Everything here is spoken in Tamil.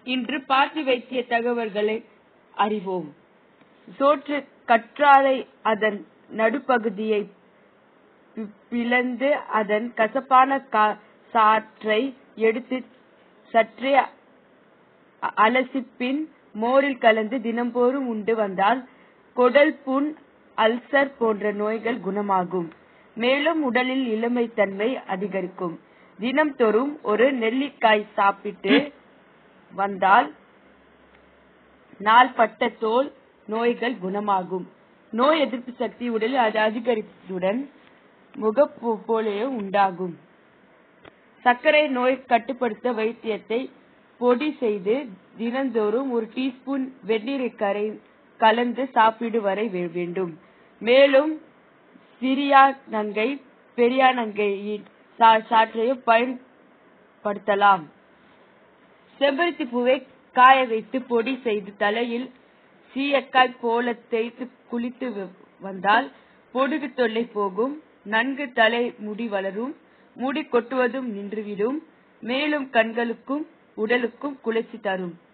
இன்று பாட்டி வைத்திய தகவல்களை அறிவோம் சோற்று கற்றாழை அதன் நடுப்பகுதியை பி- பிளந்து அதன் கசப்பான கா- சாற்றை எடுத்து சற்றே அ- அலசி பின் மோரில் கலந்து தினம்தோறும் உண்டு வந்தால் குடல் புண் அல்சர் போன்ற நோய்கள் குணமாகும் மேலும் உடலில் இளமைத்தன்மை அதிகரிக்கும் தினம்தோறும் ஒரு நெல்லிக்காய் சாப்பிட்டு வந்தால் நாள்பட்ட தோல் நோய்கள் குணமாகும் நோய் எதிர்ப்பு சக்தி உடலில் அது அதிகரிப்புடன் முகப்போலியோ உண்டாகும் சர்க்கரை நோய் கட்டுப்படுத்த வைத்தியத்தை பொடி செய்து தினந்தோறும் ஒரு டீஸ்பூன் வெந்நீரை கரை கலந்து சாப்பிடு வரை வே- வேண்டும் மேலும் சிறியானங்கை பெரியானங்கையின் சா- சாற்றையும் பயன்படுத்தலாம் செம்பருத்தி பூவை காய வைத்து பொடி செய்து தலையில் சீயக்காய் போல தேய்த்து குளித்து வ- வந்தால் பொடுகு தொல்லை போகும் நன்கு தலை முடி வளரும் முடி கொட்டுவதும் நின்றுவிடும் மேலும் கண்களுக்கும் உடலுக்கும் குளிர்ச்சி தரும்